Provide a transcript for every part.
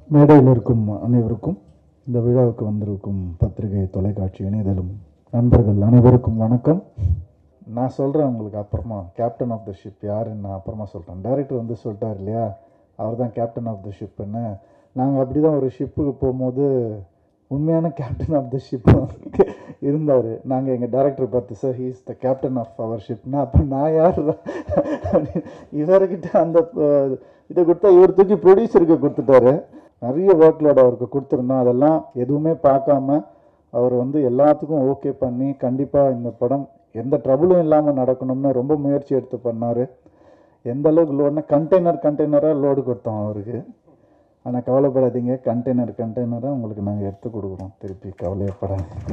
மேடையில் இருக்கும் அனைவருக்கும் இந்த விழாவுக்கு வந்திருக்கும் பத்திரிகை தொலைக்காட்சி இணையதளம் நண்பர்கள் அனைவருக்கும் வணக்கம் நான் சொல்கிறேன் உங்களுக்கு அப்புறமா கேப்டன் ஆஃப் த ஷிப் யாருன்னு நான் அப்புறமா சொல்கிறேன் டைரக்டர் வந்து சொல்லிட்டார் இல்லையா அவர் தான் கேப்டன் ஆஃப் த ஷிப்புன்னு நாங்கள் அப்படி தான் ஒரு ஷிப்புக்கு போகும்போது உண்மையான கேப்டன் ஆஃப் த ஷிப் இருந்தார் நாங்கள் எங்கள் டேரக்டர் பார்த்து sir he's the captain of அவர் ஷிப்னா அப்போ நான் யார் இவர்கிட்ட அந்த அஹ், இதை கொடுத்தா இவர் தூக்கி ப்ரொடியூசருக்கு கொடுத்துட்டாரு நிறைய ஒர்க் லோட் அவருக்கு கொடுத்துருந்தோம் அதெல்லாம் எதுவுமே பார்க்காம அவர் வந்து எல்லாத்துக்கும் ஓகே பண்ணி கண்டிப்பாக இந்த படம் எந்த ட்ரபுளும் இல்லாமல் நடக்கணும்னு ரொம்ப முயற்சி எடுத்து பண்ணார் எந்த அளவுக்கு லோடுனா கண்டெய்னர் கண்டெய்னராக லோடு கொடுத்தோம் அவருக்கு ஆனால் கவலைப்படாதீங்க கண்டெய்னர் கண்டெய்னராக உங்களுக்கு நாங்கள் எடுத்து கொடுக்குறோம் திருப்பி கவலையப்படாதீங்க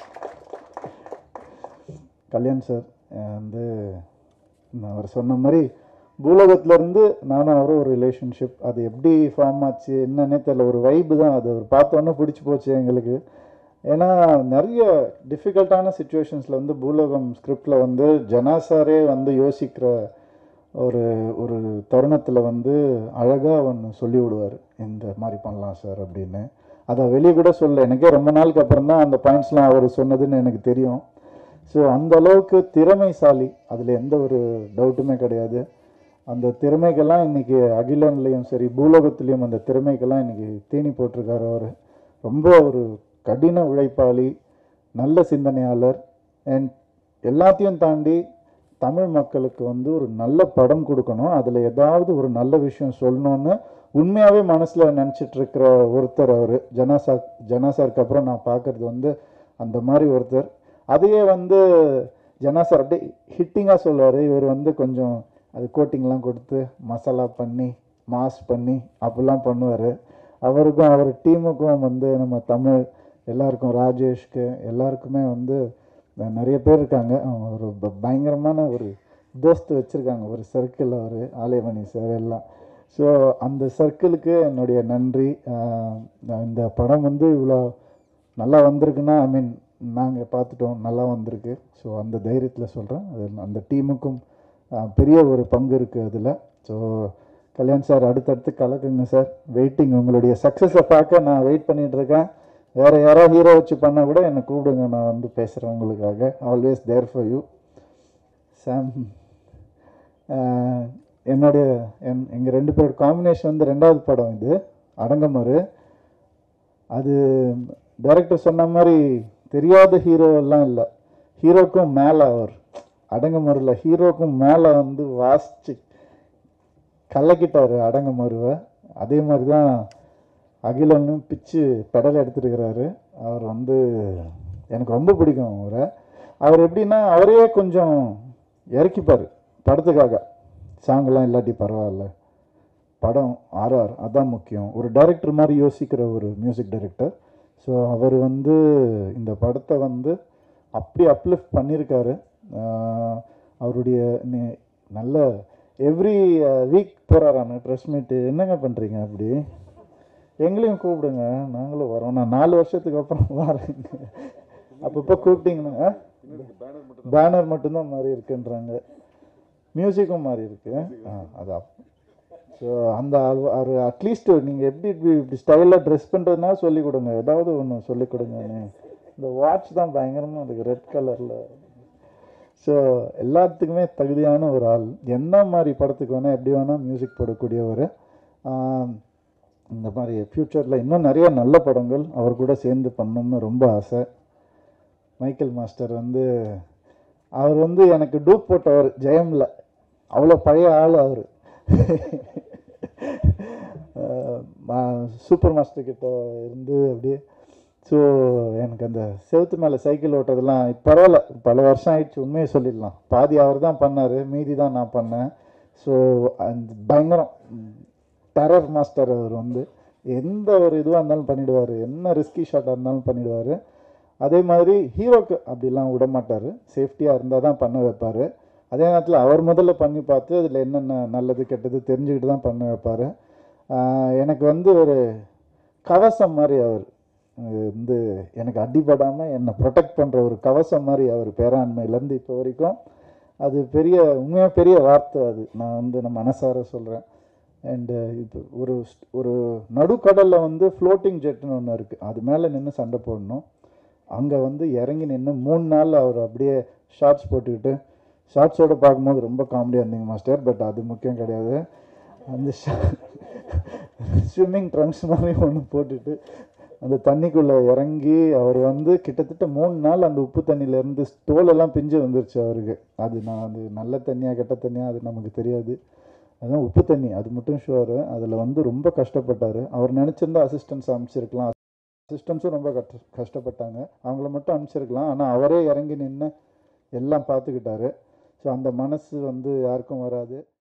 கல்யாண் சார் அஹ் வந்து நான் அவர் சொன்ன மாதிரி பூலோகத்துலேருந்து நானும் அவரும் ஒரு ரிலேஷன்ஷிப் அது எப்படி ஃபார்ம் ஆச்சு என்னன்னே தெரியல ஒரு வைப்பு தான் அது அவர் பார்த்தோன்னே பிடிச்சி போச்சு எங்களுக்கு ஏன்னா நிறைய டிஃபிகல்ட்டான சுச்சுவேஷன்ஸில் வந்து பூலோகம் ஸ்கிரிப்டில் வந்து ஜனாசாரே வந்து யோசிக்கிற ஒரு ஒரு தருணத்தில் வந்து அழகாக ஒன்று சொல்லி விடுவார் இந்த மாதிரி பண்ணலாம் சார் அப்படின்னு அதை வெளியே கூட சொல்ல எனக்கே ரொம்ப நாளுக்கு அப்புறம் தான் அந்த பாயிண்ட்ஸ்லாம் அவர் சொன்னதுன்னு எனக்கு தெரியும் ஸோ அந்த அளவுக்கு திறமைசாலி அதில் எந்த ஒரு டவுட்டுமே கிடையாது அந்த திறமைக்கெல்லாம் இன்னைக்கு அகிலன்லேயும் சரி பூலோகத்துலேயும் அந்த திறமைக்கெல்லாம் இன்னைக்கு தேனி போட்டிருக்காரு அவர் ரொம்ப ஒரு கடின உழைப்பாளி நல்ல சிந்தனையாளர் அண்ட் எல்லாத்தையும் தாண்டி தமிழ் மக்களுக்கு வந்து ஒரு நல்ல படம் கொடுக்கணும் அதில் ஏதாவது ஒரு நல்ல விஷயம் சொல்லணும்னு உண்மையாகவே மனசில் நினச்சிட்டு இருக்கிற ஒருத்தர் அவர் ஜனாசா ஜனாசாருக்கு அப்புறம் நான் பார்க்குறது வந்து அந்த மாதிரி ஒருத்தர் அதையே வந்து ஜனாசார் அப்படியே ஹிட்டிங்காக சொல்லுவார் இவர் வந்து கொஞ்சம் அது கோட்டிங்லாம் கொடுத்து மசாலா பண்ணி மாஸ் பண்ணி அப்படிலாம் பண்ணுவார் அவருக்கும் அவர் டீமுக்கும் வந்து நம்ம தமிழ் எல்லாருக்கும் ராஜேஷ்க்கு எல்லாருக்குமே வந்து ந- நிறைய பேர் இருக்காங்க அவங்க ஒரு ப- பயங்கரமான ஒரு தோஸ்து வச்சுருக்காங்க ஒரு சர்க்கிள் அவர் ஆலயமணி சார் எல்லாம் ஸோ அந்த சர்க்கிளுக்கு என்னுடைய நன்றி ஆஹ் நான் இந்த படம் வந்து இவ்வளோ நல்லா வந்திருக்குன்னா ஐ மீன் நாங்கள் பார்த்துட்டோம் நல்லா வந்திருக்கு ஸோ அந்த தைரியத்தில் சொல்கிறேன் அது அந்த டீமுக்கும் ஆஹ், பெரிய ஒரு பங்கு இருக்குது அதில் ஸோ கல்யாண் சார் அடுத்தடுத்து கலக்குங்க சார் வெயிட்டிங் உங்களுடைய சக்ஸஸை பார்க்க நான் வெயிட் பண்ணிட்டு இருக்கேன் வேறு யாரோ ஹீரோ வச்சு பண்ணால் கூட என்னை கூப்பிடுங்க நான் வந்து பேசுகிறேன் உங்களுக்காக always there for you Sam ah, என்னுடைய என் எங்கள் ரெண்டு பேரோட காம்பினேஷன் வந்து ரெண்டாவது படம் இது அடங்கமறு அது டைரக்டர் சொன்ன மாதிரி தெரியாத ஹீரோ எல்லாம் இல்லை ஹீரோக்கும் மேலே அவர் அடங்கமறுல ஹீரோக்கும் மேலே வந்து வாசிச்சு கலக்கிட்டாரு அடங்கமருவை அதே மாதிரி தான் அகிலனும் பிச்சு பெடல் எடுத்துருக்கிறாரு அவர் வந்து எனக்கு ரொம்ப பிடிக்கும் அவரை அவர் எப்படின்னா அவரே கொஞ்சம் இறக்கிப்பார் படத்துக்காக சாங்கெல்லாம் இல்லாட்டி பரவாயில்ல படம் ஆர்ஆர் அதான் முக்கியம் ஒரு டைரக்டர் மாதிரி யோசிக்கிற ஒரு மியூசிக் டைரக்டர் ஸோ அவர் வந்து இந்த படத்தை வந்து அப்படி அப்லிஃப்ட் பண்ணியிருக்காரு ஆஹ் அவருடைய நி- நல்ல எவ்ரி வீக் போகிறாரான ப்ரெஸ் மீட்டு என்னங்க பண்ணுறீங்க அப்படி எங்களையும் கூப்பிடுங்க நாங்களும் வரோம் நான் நாலு வருஷத்துக்கு அப்புறம் வரேங்க அப்பப்போ கூப்பிட்டீங்கன்னா பேனர் மட்டும்தான் மாறி இருக்குன்றாங்க மியூசிக்கும் மாறி இருக்கு ஆ அதான் ஸோ அந்த அவர் அட்லீஸ்ட் நீங்கள் எப்படி இப்படி இப்படி ஸ்டைலாக ட்ரெஸ் பண்ணுறதுனா சொல்லி கொடுங்க ஏதாவது ஒன்று சொல்லி கொடுங்கன்னு இந்த வாட்ச் தான் பயங்கரமாக இருக்கு ரெட் கலரில் ஸோ எல்லாத்துக்குமே தகுதியான ஒரு ஆள் என்ன மாதிரி படத்துக்கு வேணால் எப்படி வேணால் மியூசிக் போடக்கூடியவர் ஆம், இந்த மாதிரி ஃப்யூச்சரில் இன்னும் நிறைய நல்ல படங்கள் அவர் கூட சேர்ந்து பண்ணணும்னு ரொம்ப ஆசை மைக்கேல் மாஸ்டர் வந்து அவர் வந்து எனக்கு டூப் போட்டவர் ஜெயமில் அவ்வளோ பழைய ஆள் அவர் சூப்பர் மாஸ்டர் கிட்ட இருந்து அப்படியே ஸோ எனக்கு அந்த செவுத்து மேலே சைக்கிள் ஓட்டுறதெல்லாம் இப்ப பரவாயில்ல பல வருஷம் ஆயிடுச்சு உண்மையை சொல்லிடலாம் பாதி அவர் தான் பண்ணார் மீதி தான் நான் பண்ணேன் ஸோ அந்த பயங்கரம் டெரர் மாஸ்டர் அவர் வந்து எந்த ஒரு இதுவாக இருந்தாலும் பண்ணிடுவார் என்ன ரிஸ்கி ஷாட்டாக இருந்தாலும் பண்ணிடுவார் அதே மாதிரி ஹீரோக்கு அப்படிலாம் விட மாட்டார் சேஃப்டியாக இருந்தால் தான் பண்ண வைப்பார் அதே நேரத்தில் அவர் முதல்ல பண்ணி பார்த்து அதில் என்னென்ன நல்லது கெட்டது தெரிஞ்சுக்கிட்டு தான் பண்ண வைப்பார் எனக்கு வந்து ஒரு கவசம் மாதிரி அவர் அது வந்து எனக்கு அடிபடாமல் என்னை ப்ரொடெக்ட் பண்ணுற ஒரு கவசம் மாதிரி அவர் பேராண்மையிலேருந்து இப்போ வரைக்கும் அது பெரிய உண்மையாக பெரிய வார்த்தை அது நான் வந்து நான் மனசார சொல்கிறேன் அண்டு இது ஒரு st- ஒரு நடுக்கடலில் வந்து ஃப்ளோட்டிங் ஜெட்னு ஒன்று இருக்குது அது மேலே நின்று சண்டை போடணும் அங்கே வந்து இறங்கி நின்று மூணு நாள் அவர் அப்படியே ஷார்ட்ஸ் போட்டுக்கிட்டு ஷார்ட்ஸோடு பார்க்கும்போது ரொம்ப காமெடியாக இருந்தீங்க மாஸ்டர் பட் அது முக்கியம் கிடையாது அந்த ஸ்விம்மிங் ட்ரங்க்ஸ் மாதிரி ஒன்று போட்டுட்டு அந்த தண்ணிக்குள்ளே இறங்கி அவர் வந்து கிட்டத்தட்ட மூணு நாள் அந்த உப்பு தண்ணியிலேருந்து தோலெல்லாம் பிஞ்சு வந்துருச்சு அவருக்கு அது நான் அது நல்ல தண்ணியா கெட்ட தண்ணியா அது நமக்கு தெரியாது அதான் உப்பு தண்ணி அது மட்டும் ஷுவர் அதில் வந்து ரொம்ப கஷ்டப்பட்டார் அவர் நினச்சிருந்தா அசிஸ்டன்ஸ் அனுப்பிச்சிருக்கலாம் அசிஸ்டன்ஸும் ரொம்ப கஷ்ட கஷ்டப்பட்டாங்க அவங்கள மட்டும் அனுப்பிச்சிருக்கலாம் ஆனால் அவரே இறங்கி நின்று எல்லாம் பார்த்துக்கிட்டாரு ஸோ அந்த மனசு வந்து யாருக்கும் வராது